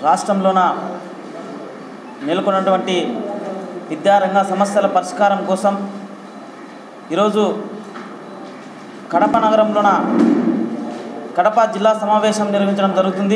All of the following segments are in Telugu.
రాష్ట్రంలోన నెలకొన్నటువంటి విద్యారంగ సమస్యల పరిష్కారం కోసం ఈరోజు కడప నగరంలోన కడప జిల్లా సమావేశం నిర్వహించడం జరుగుతుంది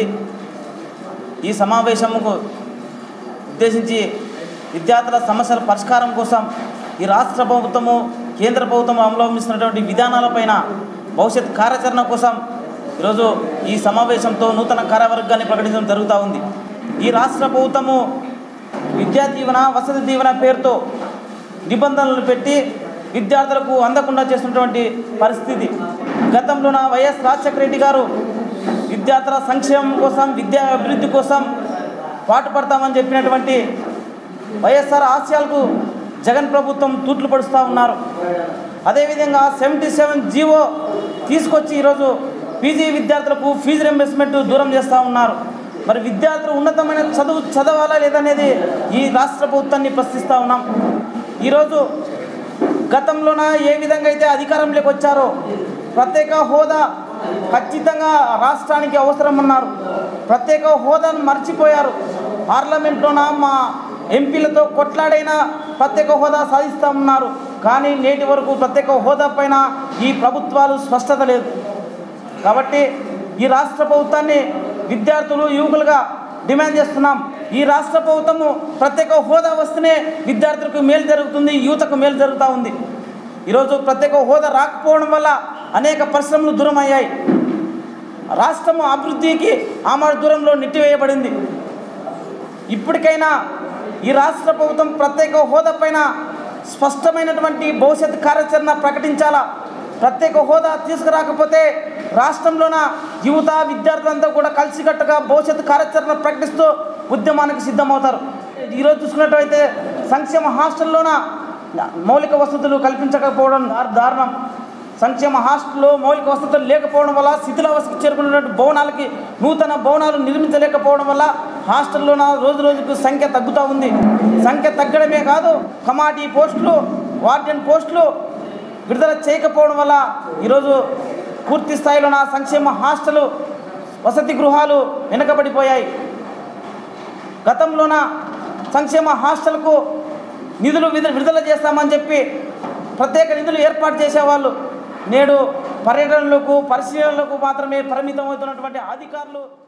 ఈ సమావేశముకు ఉద్దేశించి విద్యార్థుల సమస్యల పరిష్కారం కోసం ఈ రాష్ట్ర ప్రభుత్వము కేంద్ర ప్రభుత్వం అవలంబిస్తున్నటువంటి విధానాలపైన భవిష్యత్ కార్యాచరణ కోసం ఈరోజు ఈ సమావేశంతో నూతన కార్యవర్గాన్ని ప్రకటించడం జరుగుతూ ఉంది ఈ రాష్ట్ర ప్రభుత్వము విద్యా దీవెన వసతి దీవెన పేరుతో నిబంధనలు పెట్టి విద్యార్థులకు అందకుండా చేస్తున్నటువంటి పరిస్థితి గతంలోన వైఎస్ రాజశేఖర రెడ్డి గారు విద్యార్థుల సంక్షేమం కోసం విద్యా అభివృద్ధి కోసం పాటుపడతామని చెప్పినటువంటి వైఎస్ఆర్ ఆశయాలకు జగన్ ప్రభుత్వం తూట్లు పడుస్తూ ఉన్నారు అదేవిధంగా సెవెంటీ సెవెన్ జీవో తీసుకొచ్చి ఈరోజు పీజీ విద్యార్థులకు ఫీజు రింబర్స్మెంట్ దూరం చేస్తూ ఉన్నారు మరి విద్యార్థులు ఉన్నతమైన చదువు చదవాలా లేదనేది ఈ రాష్ట్ర ప్రభుత్వాన్ని ప్రశ్నిస్తూ ఉన్నాం ఈరోజు గతంలోన ఏ విధంగా అయితే అధికారంలోకి వచ్చారో ప్రత్యేక హోదా ఖచ్చితంగా రాష్ట్రానికి అవసరం అన్నారు ప్రత్యేక హోదాను మర్చిపోయారు పార్లమెంట్లోన మా ఎంపీలతో కొట్లాడైనా ప్రత్యేక హోదా సాధిస్తామన్నారు కానీ నేటి వరకు ప్రత్యేక హోదా పైన ఈ ప్రభుత్వాలు స్పష్టత లేదు కాబట్టి ఈ రాష్ట్ర ప్రభుత్వాన్ని విద్యార్థులు యువకులుగా డిమాండ్ చేస్తున్నాం ఈ రాష్ట్ర ప్రభుత్వము ప్రత్యేక హోదా వస్తేనే విద్యార్థులకు మేలు జరుగుతుంది యువతకు మేలు జరుగుతూ ఉంది ఈరోజు ప్రత్యేక హోదా రాకపోవడం వల్ల అనేక పరిశ్రమలు దూరం అయ్యాయి రాష్ట్రము అభివృద్ధికి ఆమడ దూరంలో నెట్టివేయబడింది ఇప్పటికైనా ఈ రాష్ట్ర ప్రభుత్వం ప్రత్యేక హోదా పైన స్పష్టమైనటువంటి భవిష్యత్ కార్యాచరణ ప్రకటించాలా ప్రత్యేక హోదా తీసుకురాకపోతే రాష్ట్రంలోన యువత విద్యార్థులంతా కూడా కలిసికట్టుగా భవిష్యత్ కార్యాచరణ ప్రకటిస్తూ ఉద్యమానికి సిద్ధమవుతారు ఈరోజు చూసుకున్నట్టయితే సంక్షేమ హాస్టల్లోన మౌలిక వసతులు కల్పించకపోవడం దారు- దారుణం సంక్షేమ హాస్టల్లో మౌలిక వసతులు లేకపోవడం వల్ల శిథిలావస్థకు చేరుకున్నటువంటి భవనాలకి నూతన భవనాలు నిర్మించలేకపోవడం వల్ల హాస్టల్లోన రోజు రోజుకు సంఖ్య తగ్గుతూ ఉంది సంఖ్య తగ్గడమే కాదు కమాటీ పోస్టులు వార్డెన్ పోస్టులు విడుదల చేయకపోవడం వల్ల ఈరోజు పూర్తి స్థాయిలో నా సంక్షేమ హాస్టలు వసతి గృహాలు వెనుకబడిపోయాయి గతంలోన సంక్షేమ హాస్టల్కు నిధులు విడుదల విడుదల చేస్తామని చెప్పి ప్రత్యేక నిధులు ఏర్పాటు చేసేవాళ్ళు నేడు పర్యటనలకు పరిశీలనలకు మాత్రమే పరిమితం అవుతున్నటువంటి అధికారులు